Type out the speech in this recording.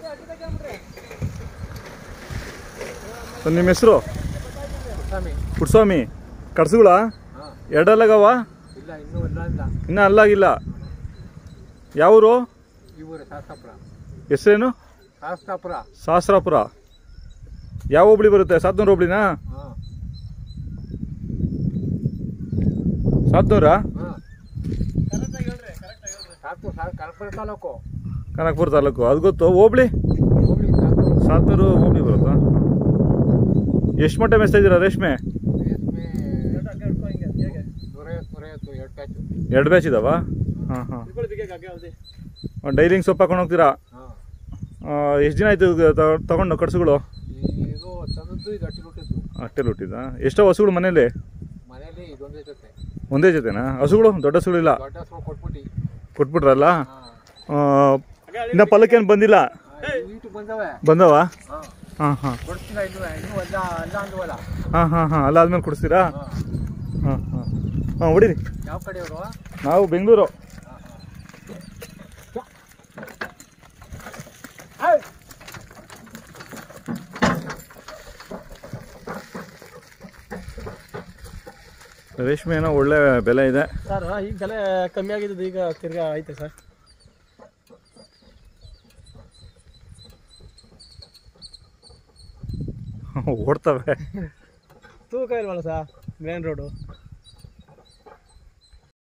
sir ನಿಮ್ಮ ಹೆಸರು ಸ್ವಾಮಿ ಪುಟ್ಸ್ವಾಮಿ ಕಡ್ಸುಗಳ ಹಾಂ ಎರಡಲ್ಲಗವ ಇಲ್ಲ ಇನ್ನೂ ಇಲ್ಲ ಇಲ್ಲ ಇನ್ನೂ ಅಲ್ಲಾಗಿಲ್ಲ ಯಾವೂರು ಇವರೇ ಶಾಸ್ತಾಪುರ ಹೆಸರೇನು ಶಾಸ್ತಾಪುರ ಸಹಸ್ರಾಪುರ ಯಾವ ಹೋಬಳಿ ಬರುತ್ತೆ ಸಾತ್ನೂರು ಹೋಬಳಿನಾ ಹಾಂ ಸಾತ್ನೂರಾ ಹಾಂ ಸಾಕು ಸಾಕು ಕಲ್ಪನೆ ತಾಲೂಕು ಕನಕಪುರ ತಾಲೂಕು ಅದು ಗೊತ್ತು ಹೋಬಳಿ ಹೋಗ್ಲಿ ಸಾಕು ಸಾತ್ನೂರು ಹೋಬಳಿ ಬರುತ್ತಾ ಎಷ್ಟು ಮಟ್ಟ ಮೇಸ್ತಾ ಇದ್ದೀರಾ ರೇಷ್ಮೆ ರೇಷ್ಮೆ ನೂರೈವತ್ತು ನೂರೈವತ್ತು ಎರಡು ಪ್ಯಾಚು ಎರಡು ಬ್ಯಾಚ್ ಇದಾವ ಹಾಂ ಹಾಂ ಡೈರಿಂಗ್ ಸೊಪ್ಪು ಹಾಕೊಂಡು ಹೋಗ್ತೀರಾ ಹಾಂ ಎಷ್ಟು ದಿನ ಆಯ್ತು ಇದು ತ- ತಗೊಂಡು ಕಡ್ಸುಗಳು ಇದು ತಂದದ್ದು ಇದು ಅಟ್ಟಿ ಹುಟ್ಟಿದ್ದು ಅಷ್ಟೇ ಹುಟ್ಟಿದ ಎಷ್ಟೋ ಹಸುಗಳು ಮನೇಲಿ ಮನೇಲಿ ಇದೊಂದೇ ಜೊತೆ ಒಂದೇ ಜೊತೆನಾ ಹಸುಗಳು ದೊಡ್ಡ ಹಸುಗಳು ಇಲ್ಲ ದೊಡ್ಡ ಹಸು ಕೊಟ್ಬಿಟ್ಟು ಕೊಟ್ಬಿಟ್ರಲ್ಲ ಹಾಂ ಆ, ಇನ್ನ ಪಲ್ಲಕ್ಕೇನು ಬಂದಿಲ್ಲ ಈಟು ಬಂದವೆ ಬಂದವ ಹಾಂ ಹಾಂ ಹಾಂ ಕೊಡ್ತೀನ ಇನ್ನೂ ಇನ್ನೂ ಅಲ್ಲ ಅಲ್ಲ ಅಂದ್ವಲ್ಲ ಹಾಂ ಹಾಂ ಹಾಂ ಅಲ್ಲಾದ್ಮೇಲೆ ಕೊಡಿಸ್ತೀರಾ ಹಾಂ ಹಾಂ ಹಾಂ ಹಾಂ ಹೊಡೀರಿ ಯಾವ ಕಡೆಯವರು ನಾವು ಬೆಂಗಳೂರು ರೇಷ್ಮೆ ಏನೋ ಒಳ್ಳೆ ಬೆಲೆ ಇದೆ ಸರ್ ಈಗ ಬೆಲೆ ಕಮ್ಮಿ ಆಗಿದ್ದು ಈಗ ತಿರ್ಗಾ ಐತೆ ಸರ್ ಓಡ್ತವೆ ತೂಕ ಇಲ್ವಲ್ಲ ಸರ್ ಮೇನ್ ರೋಡು